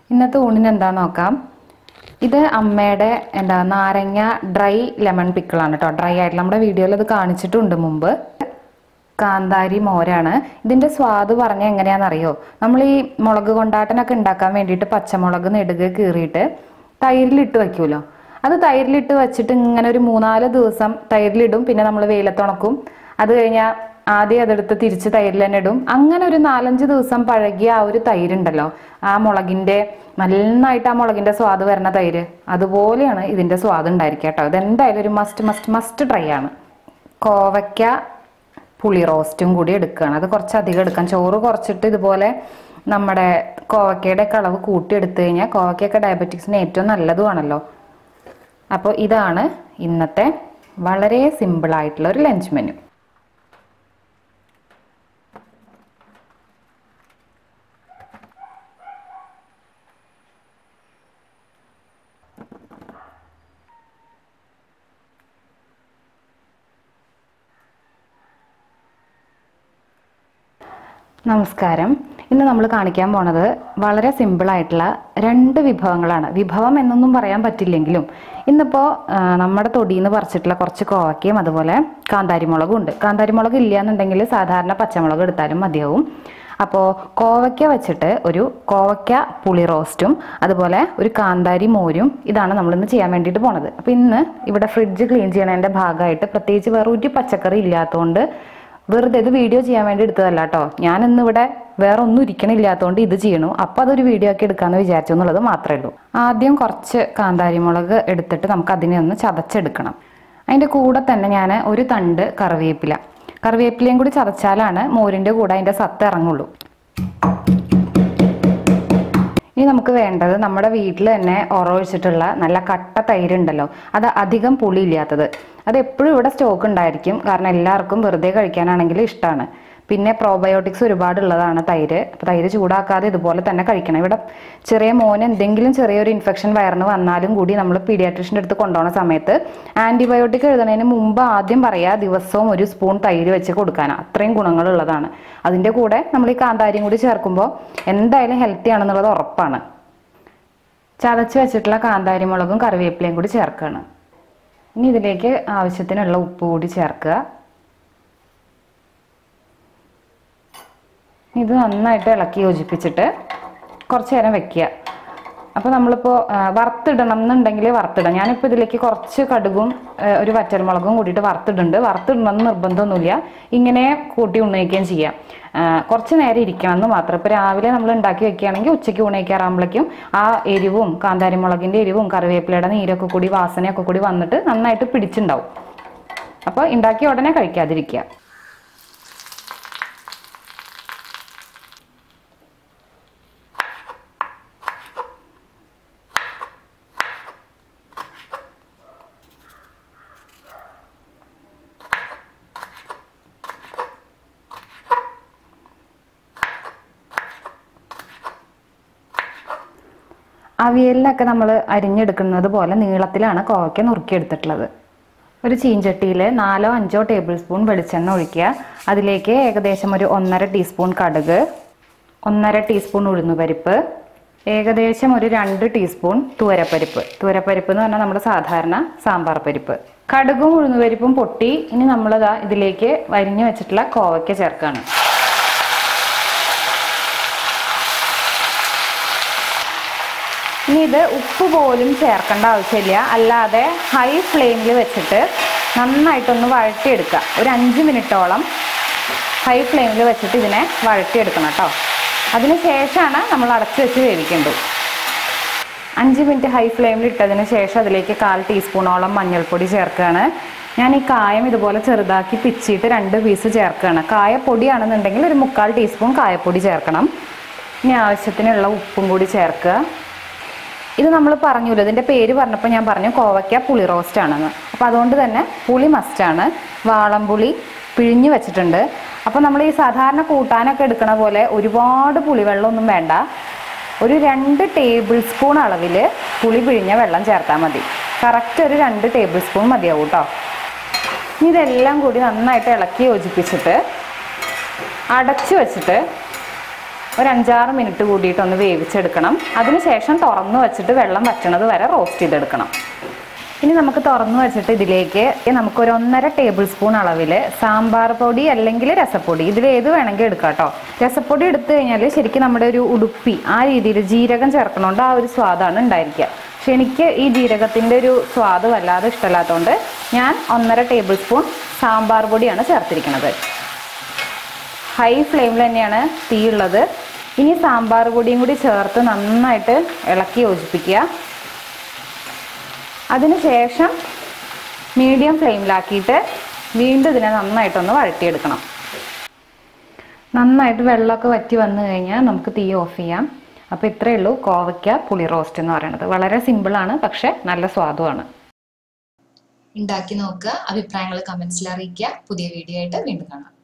ഇന്നത്തെ ഊണിന് എന്താ നോക്കാം ഇത് അമ്മയുടെ എന്താ നാരങ്ങ ഡ്രൈ ലെമൺ പിക്കിളാണ് കേട്ടോ ഡ്രൈ ആയിട്ട് നമ്മുടെ വീഡിയോയിൽ അത് കാണിച്ചിട്ടുണ്ട് മുമ്പ് കാന്താരി മോരാണ് ഇതിന്റെ സ്വാദ് പറഞ്ഞ എങ്ങനെയാണെന്നറിയോ നമ്മൾ ഈ മുളക് കൊണ്ടാട്ടനൊക്കെ ഉണ്ടാക്കാൻ വേണ്ടിയിട്ട് പച്ചമുളക് നെടുകെ കീറിയിട്ട് തൈരിലിട്ട് വെക്കുമല്ലോ അത് തൈരിലിട്ട് വെച്ചിട്ട് ഇങ്ങനെ ഒരു മൂന്നാല് ദിവസം തൈരിലിടും പിന്നെ നമ്മൾ വെയിലത്തുണക്കും അത് കഴിഞ്ഞാൽ ആദ്യം അതെടുത്ത് തിരിച്ച് തൈരിൽ തന്നെ ഇടും അങ്ങനെ ഒരു നാലഞ്ച് ദിവസം പഴകിയ ആ ഒരു തൈരുണ്ടല്ലോ ആ മുളകിന്റെ നന്നായിട്ട് ആ മുളകിന്റെ സ്വാദ് വരുന്ന തൈര് അതുപോലെയാണ് ഇതിന്റെ സ്വാദ് ഉണ്ടായിരിക്കുക കേട്ടോ ഇതെന്തായാലും ഒരു മസ്റ്റ് മസ്റ്റ് മസ്റ്റ് ട്രൈ ആണ് കോവയ്ക്ക പുളി റോസ്റ്റും കൂടി എടുക്കുകയാണ് അത് കുറച്ച് അധികം എടുക്കാം ചോറ് കുറച്ചിട്ട് ഇതുപോലെ നമ്മുടെ കോവയ്ക്കയുടെ ഒക്കെ അളവ് കൂട്ടി എടുത്തു കഴിഞ്ഞാൽ കോവയ്ക്കൊക്കെ ഡയബറ്റിക്സിന് ഏറ്റവും നല്ലതുമാണല്ലോ അപ്പോൾ ഇതാണ് ഇന്നത്തെ വളരെ സിമ്പിൾ ആയിട്ടുള്ള ഒരു ലഞ്ച് മെനു നമസ്കാരം ഇന്ന് നമ്മൾ കാണിക്കാൻ പോണത് വളരെ സിമ്പിൾ ആയിട്ടുള്ള രണ്ട് വിഭവങ്ങളാണ് വിഭവം എന്നൊന്നും പറയാൻ പറ്റില്ലെങ്കിലും ഇന്നിപ്പോൾ നമ്മുടെ തൊടിയിൽ നിന്ന് പറിച്ചിട്ടുള്ള കുറച്ച് കോവയ്ക്കയും അതുപോലെ കാന്താരിമുളകും ഉണ്ട് കാന്താരിമുളക് ഇല്ല എന്നുണ്ടെങ്കിൽ സാധാരണ പച്ചമുളക് എടുത്താലും മതിയാവും അപ്പോൾ കോവയ്ക്ക വെച്ചിട്ട് ഒരു കോവയ്ക്ക പുളി റോസ്റ്റും അതുപോലെ ഒരു കാന്താരി മോരും ഇതാണ് നമ്മളിന്ന് ചെയ്യാൻ വേണ്ടിയിട്ട് പോണത് അപ്പോൾ ഇന്ന് ഇവിടെ ഫ്രിഡ്ജ് ക്ലീൻ ചെയ്യണതിൻ്റെ ഭാഗമായിട്ട് പ്രത്യേകിച്ച് വേറെ ഒരു പച്ചക്കറി ഇല്ലാത്തതുകൊണ്ട് വെറുതെ ഇത് വീഡിയോ ചെയ്യാൻ വേണ്ടി എടുത്തതല്ല കേട്ടോ ഞാൻ ഇന്ന് ഇവിടെ വേറെ ഒന്നും ഇരിക്കണില്ലാത്തതുകൊണ്ട് ഇത് ചെയ്യണു അപ്പം അതൊരു വീഡിയോ ഒക്കെ എടുക്കാമെന്ന് വിചാരിച്ചു എന്നുള്ളത് മാത്രമേ ഉള്ളൂ ആദ്യം കുറച്ച് കാന്താരിമുളക് എടുത്തിട്ട് നമുക്ക് അതിനെ ഒന്ന് ചതച്ചെടുക്കണം അതിൻ്റെ കൂടെ തന്നെ ഞാൻ ഒരു തണ്ട് കറിവേപ്പില കറിവേപ്പിലയും കൂടി ചതച്ചാലാണ് മോരിൻ്റെ കൂടെ അതിൻ്റെ സത്ത് ഇറങ്ങുള്ളൂ ഇനി നമുക്ക് വേണ്ടത് നമ്മുടെ വീട്ടിൽ തന്നെ ഒറൊഴിച്ചിട്ടുള്ള നല്ല കട്ട തൈര് ഉണ്ടല്ലോ അത് അധികം പുളി ഇല്ലാത്തത് അത് എപ്പോഴും ഇവിടെ സ്റ്റോക്ക് ഉണ്ടായിരിക്കും കാരണം എല്ലാവർക്കും വെറുതെ കഴിക്കാനാണെങ്കിൽ ഇഷ്ടമാണ് പിന്നെ പ്രോബയോട്ടിക്സ് ഒരുപാട് ഉള്ളതാണ് തൈര് അപ്പോൾ തൈര് ചൂടാക്കാതെ ഇതുപോലെ തന്നെ കഴിക്കണം ഇവിടെ ചെറിയ മോന് എന്തെങ്കിലും ചെറിയൊരു ഇൻഫെക്ഷൻ വയറിന് വന്നാലും കൂടി നമ്മൾ പീഡിയാട്രിഷ്യൻ്റെ അടുത്ത് കൊണ്ടുപോകുന്ന സമയത്ത് ആൻറ്റിബയോട്ടിക് എഴുതുന്നതിന് മുമ്പ് ആദ്യം പറയാ ദിവസവും ഒരു സ്പൂൺ തൈര് വെച്ച് കൊടുക്കാനാണ് അത്രയും ഗുണങ്ങളുള്ളതാണ് അതിൻ്റെ കൂടെ നമ്മൾ ഈ കാന്താരിയും കൂടി ചേർക്കുമ്പോൾ എന്തായാലും ഹെൽത്തി ആണെന്നുള്ളത് ഉറപ്പാണ് ചതച്ച് വെച്ചിട്ടുള്ള കാന്താരി മുളകും കറിവേപ്പിലയും കൂടി ചേർക്കുകയാണ് ഇനി ഇതിലേക്ക് ആവശ്യത്തിനുള്ള ഉപ്പ് കൂടി ചേർക്കുക ഇത് നന്നായിട്ട് ഇളക്കി യോജിപ്പിച്ചിട്ട് കുറച്ച് നേരം വെക്കുക അപ്പോൾ നമ്മളിപ്പോൾ വറുത്തിടണം എന്നുണ്ടെങ്കിൽ വറുത്തിടാം ഞാനിപ്പോൾ ഇതിലേക്ക് കുറച്ച് കടുകും ആ, ഒരു വറ്റൽമുളകും കൂടിയിട്ട് വറുത്തിടുന്നുണ്ട് വറുത്തിടണം എന്ന് നിർബന്ധമൊന്നുമില്ല ഇങ്ങനെ കൂട്ടി ഉണ്ണയിക്കുകയും ചെയ്യാം ആ, കുറച്ച് നേരം ഇരിക്കണം എന്ന് മാത്രം ഇപ്പോൾ രാവിലെ നമ്മൾ ഉണ്ടാക്കി വെക്കുകയാണെങ്കിൽ ഉച്ചയ്ക്ക് ഉണയിക്കാറാകുമ്പോഴേക്കും ആ എരിവും കാന്താരിമുളകിൻ്റെ എരിവും കറിവേപ്പിലയുടെ നീരൊക്കെ കൂടി വാസനയൊക്കെ കൂടി വന്നിട്ട് നന്നായിട്ട് പിടിച്ചിട്ടുണ്ടാവും അപ്പോൾ ഉണ്ടാക്കിയ ഉടനെ കഴിക്കാതിരിക്കുക അവിയലിനൊക്കെ നമ്മൾ അരിഞ്ഞെടുക്കുന്നത് പോലെ നീളത്തിലാണ് കോവയ്ക്ക നുറുക്കിയെടുത്തിട്ടുള്ളത് ഒരു ചീഞ്ചട്ടിയിൽ നാലോ അഞ്ചോ ടേബിൾ സ്പൂൺ വെളിച്ചെണ്ണ ഒഴിക്കുക അതിലേക്ക് ഏകദേശം ഒരു ഒന്നര ടീസ്പൂൺ കടുക് ഒന്നര ടീസ്പൂൺ ഉഴുന്നുപരിപ്പ് ഏകദേശം ഒരു രണ്ട് ടീസ്പൂൺ തുവരപ്പരിപ്പ് തുവരപ്പരിപ്പ് എന്ന് പറഞ്ഞാൽ നമ്മുടെ സാധാരണ സാമ്പാർ പരിപ്പ് കടുകും ഉഴുന്നുപരിപ്പും പൊട്ടി ഇനി നമ്മളിതാ ഇതിലേക്ക് വരിഞ്ഞു വെച്ചിട്ടുള്ള കോവയ്ക്ക ചേർക്കുകയാണ് ഇനി ഇത് ഉപ്പ് പോലും ചേർക്കേണ്ട ആവശ്യമില്ല അല്ലാതെ ഹൈ ഫ്ലെയിമിൽ വെച്ചിട്ട് നന്നായിട്ടൊന്ന് വഴറ്റിയെടുക്കുക ഒരു അഞ്ച് മിനിറ്റോളം ഹൈ ഫ്ലെയിമിൽ വെച്ചിട്ട് ഇതിനെ വഴറ്റിയെടുക്കണം കേട്ടോ അതിന് ശേഷമാണ് നമ്മൾ അടച്ചു വെച്ച് വേവിക്കേണ്ടത് അഞ്ച് മിനിറ്റ് ഹൈ ഫ്ലെയിമിൽ ഇട്ടതിന് ശേഷം അതിലേക്ക് കാൽ ടീസ്പൂണോളം മഞ്ഞൾപ്പൊടി ചേർക്കുകയാണ് ഞാൻ ഈ കായം ഇതുപോലെ ചെറുതാക്കി പിച്ചിയിട്ട് രണ്ട് പീസ് ചേർക്കുകയാണ് കായപ്പൊടിയാണെന്നുണ്ടെങ്കിൽ ഒരു മുക്കാൽ ടീസ്പൂൺ കായപ്പൊടി ചേർക്കണം ഇനി ആവശ്യത്തിനുള്ള ഉപ്പും കൂടി ചേർക്കുക ഇത് നമ്മൾ പറഞ്ഞല്ലോ ഇതിൻ്റെ പേര് പറഞ്ഞപ്പോൾ ഞാൻ പറഞ്ഞു കോവയ്ക്ക പുളി റോസ്റ്റ് ആണെന്ന് അപ്പോൾ അതുകൊണ്ട് തന്നെ പുളി മസ്റ്റാണ് വാളംപുളി പിഴിഞ്ഞു വെച്ചിട്ടുണ്ട് അപ്പോൾ നമ്മൾ ഈ സാധാരണ കൂട്ടാനൊക്കെ എടുക്കണ പോലെ ഒരുപാട് പുളിവെള്ളമൊന്നും വേണ്ട ഒരു രണ്ട് ടേബിൾ സ്പൂൺ അളവിൽ പുളി പിഴിഞ്ഞ വെള്ളം ചേർത്താൽ മതി കറക്റ്റ് ഒരു രണ്ട് ടേബിൾ സ്പൂൺ മതിയാവും കേട്ടോ ഇനി ഇതെല്ലാം കൂടി നന്നായിട്ട് ഇളക്കി യോജിപ്പിച്ചിട്ട് അടച്ചു വെച്ചിട്ട് ഒരു അഞ്ചാറ് മിനിറ്റ് കൂടിയിട്ട് ഒന്ന് വേവിച്ചെടുക്കണം അതിനുശേഷം തുറന്നു വെച്ചിട്ട് വെള്ളം വറ്റണത് വരെ റോസ്റ്റ് ചെയ്തെടുക്കണം ഇനി നമുക്ക് തുറന്നു വെച്ചിട്ട് ഇതിലേക്ക് നമുക്ക് ഒരു ഒന്നര ടേബിൾ സ്പൂൺ അളവിൽ സാമ്പാർ പൊടി അല്ലെങ്കിൽ രസപ്പൊടി ഇതിൽ ഏത് വേണമെങ്കിൽ എടുക്കാം കേട്ടോ രസപ്പൊടി എടുത്തു കഴിഞ്ഞാൽ ശരിക്കും നമ്മുടെ ഒരു ഉടുപ്പി ആ രീതിയിൽ ജീരകം ചേർക്കണോണ്ട് ആ ഒരു സ്വാദാണ് ഉണ്ടായിരിക്കുക പക്ഷെ എനിക്ക് ഈ ജീരകത്തിൻ്റെ ഒരു സ്വാദ് വല്ലാതെ ഇഷ്ടമല്ലാത്തതുകൊണ്ട് ഞാൻ ഒന്നര ടേബിൾ സ്പൂൺ സാമ്പാർ പൊടിയാണ് ചേർത്തിരിക്കുന്നത് ഹൈ ഫ്ലെയിമിൽ തന്നെയാണ് തീ ഉള്ളത് ഇനി സാമ്പാർ പൊടിയും കൂടി ചേർത്ത് നന്നായിട്ട് ഇളക്കി യോജിപ്പിക്കുക അതിനുശേഷം മീഡിയം ഫ്ലെയിമിലാക്കിയിട്ട് വീണ്ടും ഇതിനെ നന്നായിട്ടൊന്ന് വഴറ്റിയെടുക്കണം നന്നായിട്ട് വെള്ളമൊക്കെ വറ്റി വന്നു കഴിഞ്ഞാൽ നമുക്ക് തീ ഓഫ് ചെയ്യാം അപ്പോൾ ഇത്രയേ ഉള്ളൂ കോവയ്ക്ക പുളി റോസ്റ്റ് എന്ന് പറയുന്നത് വളരെ സിമ്പിളാണ് പക്ഷെ നല്ല സ്വാദുമാണ് ഉണ്ടാക്കി നോക്കുക അഭിപ്രായങ്ങൾ കമന്റ്സിൽ അറിയിക്കുക പുതിയ വീഡിയോ ആയിട്ട് വീണ്ടും കാണാം